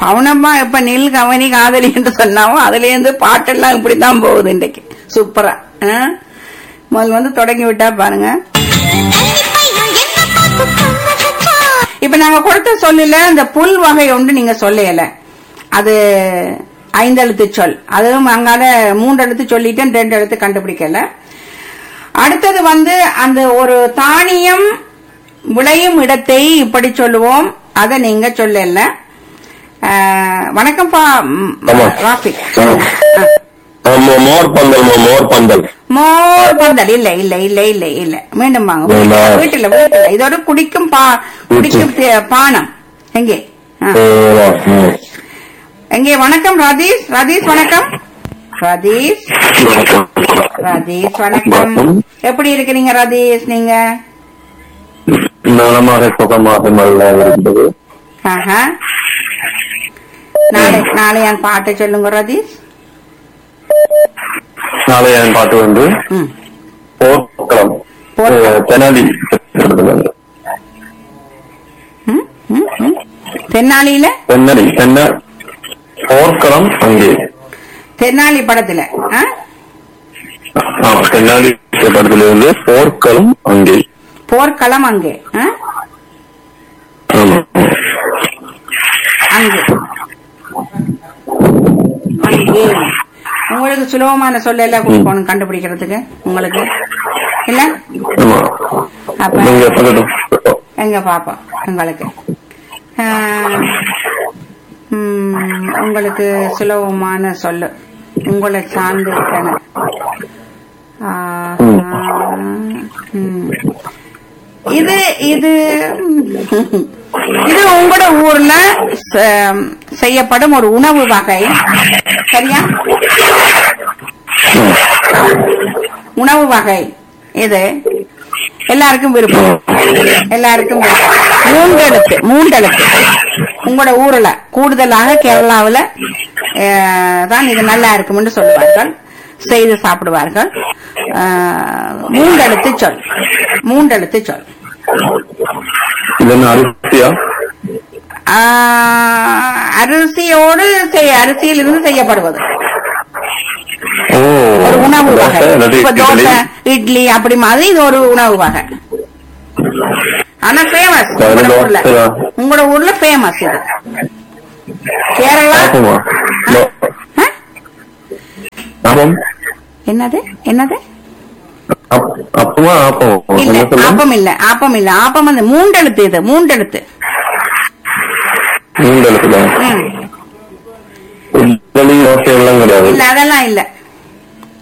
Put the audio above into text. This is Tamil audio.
கவனமா இப்ப நில் கவனி காதலி என்று சொன்னாவும் அதுல இருந்து பாட்டெல்லாம் இப்படித்தான் போகுது இன்றைக்கு சூப்பரா ஆ? முதல்ல வந்து தொடங்கி விட்டா பாருங்க இப்ப நாங்க கொடுத்த சொல்லல இந்த புல் வகை ஒன்று நீங்க சொல்லல அது ஐந்தெழுத்து சொல் அதுவும் அங்கால மூன்று எழுத்து சொல்லிட்டேன் ரெண்டு எழுத்து கண்டுபிடிக்கல அடுத்தது வந்து அந்த ஒரு தானியம் விளையும் இடத்தை இப்படி சொல்லுவோம் அதை நீங்க சொல்லல ஆஹ், வணக்கம்ப்பா ம், ஆமா. ராஃபிக் ஆ. ஆ. ஆமா, மோர் பந்தல் மா, மோர் பந்தல் மோர் பந்தல் இல்ல இல்ல இல்ல இல்ல இல்ல மீண்டும் வாங்க வேண்டா. வீட்டுல வீட்டுல இதோட குடிக்கும் பா குடிக்கும் தே- பானம் எங்கே ஆ. ஆமா, ம். எங்கே வணக்கம் ராதீஷ் ராதீஷ் வணக்கம் ராதீஷ் ராதீஷ் வணக்கம் எப்படி இருக்கிறீங்க ராதீஷ் நீங்க நலமாக சுகமாக நல்ல இருந்தது ஆஹா நாளை நாளை என் பாட்டை சொல்லுங்க ராதீஷ் நாளை என் பாட்டு வந்து ம் போர்க்களம் போர்க்களம். அஹ், தெனாலி திரைப்படத்துல ம், ம், ம். தென்னாலியில தென்னடி தென்ன போர்க்களம் அங்கே தென்னாலி படத்துல ஆ? ஆமா தென்னாலி திரைப்படத்துல இருந்து போர்க்களம் அங்கே போர்க்களம் அங்கே ஆ? ஆமா அங்கே அங்கே உங்களுக்கு சுலபமான சொல்ல எல்லாம் கொடுக்கணும் கண்டுபிடிக்கிறதுக்கு உங்களுக்கு இல்ல ஆமா அப்ப நீங்க சொல்லட்டும் எங்க பாப்போம் உங்களுக்கு ஆ, ம், உங்களுக்கு சுலபமான சொல்லு உங்களை சார்ந்து இருக்கணும் ஆ, ம். ம். இது இது இது உங்களோட ஊர்ல ச- செய்யப்படும் ஒரு உணவு வகை சரியா உணவு வகை இது எல்லாருக்கும் விருப்பம் எல்லாருக்கும் விருப்பம் மூன்றெழுத்து மூன்றெழுத்து உங்களோட ஊர்ல கூடுதலாக கேரளாவுல அஹ், தான் இது நல்லா இருக்கும்னு சொல்லுவார்கள் செய்து சாப்பிடுவார்கள் அஹ், மூன்றெழுத்து சொல் மூன்றெழுத்து சொல் இது என்ன அரிசியா ஆஹ், அரிசியோடு செய்- அரிசியிலிருந்து செய்யப்படுவது ஓ ஒரு உணவு வகை தோசை, இல்லாட்டி இப்ப இட்லி. தோசை இட்லி அப்படி மாதிரி இது ஒரு உணவு வகை ஆனா ஃபேமஸ் அது உங்களோட ஊர்ல தோசை. உங்களோட ஊர்ல ஃபேமஸ் இது கேரளா ஆப்பமா நோ- ஆ? ஆப்பம் என்னது என்னது அப்- அப்பமா ஆப்பம் இல்ல என்ன சொல்லுங்க ஆப்பம் இல்ல ஆப்பம் இல்ல ஆப்பம் வந்து மூண்டெழுத்து இது மூண்டெழுத்து மூன்று எழுத்துல ம். இட்லி தோசை எல்லாம் கிடையாது இல்ல அதெல்லாம் இல்ல